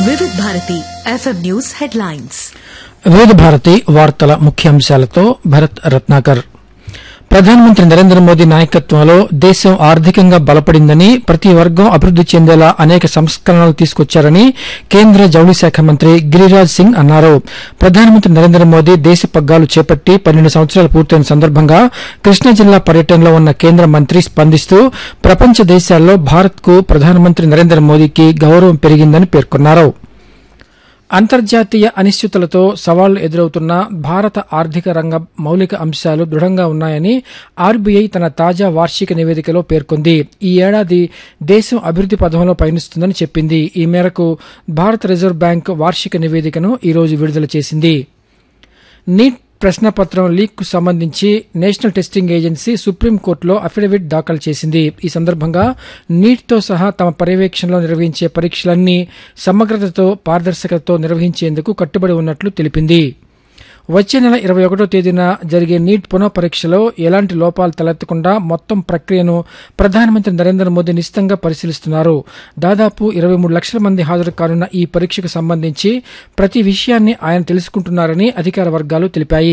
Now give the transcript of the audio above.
వివిధ Bharati FM news headlines వివిధ భారతి వార్తల ముఖ్యాంశాలతో భరత్ రత్నాకర్ ప్రధానమంత్రి నరేంద్ర మోదీ నాయకత్వంలో దేశం ఆర్థికంగా బలపడిందని ప్రతి వర్గం అభివృద్ది చెందేలా అనేక సంస్కరణలు తీసుకొచ్చారని కేంద్ర జౌళి శాఖ మంత్రి గిరిరాజ్ సింగ్ అన్నారు ప్రధానమంత్రి నరేంద్ర మోదీ దేశ పగ్గాలు చేపట్టి పన్నెండు సంవత్సరాలు పూర్తయిన సందర్భంగా కృష్ణా జిల్లా పర్యటనలో ఉన్న కేంద్ర మంత్రి స్పందిస్తూ ప్రపంచ దేశాల్లో భారత్కు ప్రధానమంత్రి నరేంద్ర మోదీకి గౌరవం పెరిగిందని పేర్కొన్నారు అంతర్జాతీయ అనిశ్చితులతో సవాళ్లు ఎదురవుతున్న భారత ఆర్థిక రంగ మౌలిక అంశాలు దృఢంగా ఉన్నాయని ఆర్బీఐ తన తాజా వార్షిక నివేదికలో పేర్కొంది ఈ ఏడాది దేశం అభివృద్ది పథంలో పయనిస్తుందని చెప్పింది ఈ మేరకు భారత రిజర్వ్ బ్యాంక్ వార్షిక నివేదికను ఈరోజు విడుదల చేసింది నీట్ ప్రశ్నపత్రం లీక్ కు సంబంధించి నేషనల్ టెస్టింగ్ ఏజెన్సీ సుప్రీంకోర్టులో అఫిడవిట్ దాఖలు చేసింది ఈ సందర్భంగా నీట్తో సహా తమ పర్యవేక్షణలో నిర్వహించే పరీక్షలన్నీ సమగ్రతతో పారదర్శకతతో నిర్వహించేందుకు కట్టుబడి ఉన్నట్లు తెలిపింది వచ్చే నెల ఇరవై ఒకటో తేదీన జరిగే నీట్ పునః పరీక్షలో ఎలాంటి లోపాలు తలెత్తకుండా మొత్తం ప్రక్రియను ప్రధానమంత్రి నరేంద్ర మోదీ నిశితంగా పరిశీలిస్తున్నారు దాదాపు ఇరవై మూడు లక్షల మంది హాజరు కానున్న ఈ పరీక్షకు సంబంధించి ప్రతి విషయాన్ని ఆయన తెలుసుకుంటున్నారని అధికార వర్గాలు తెలిపాయి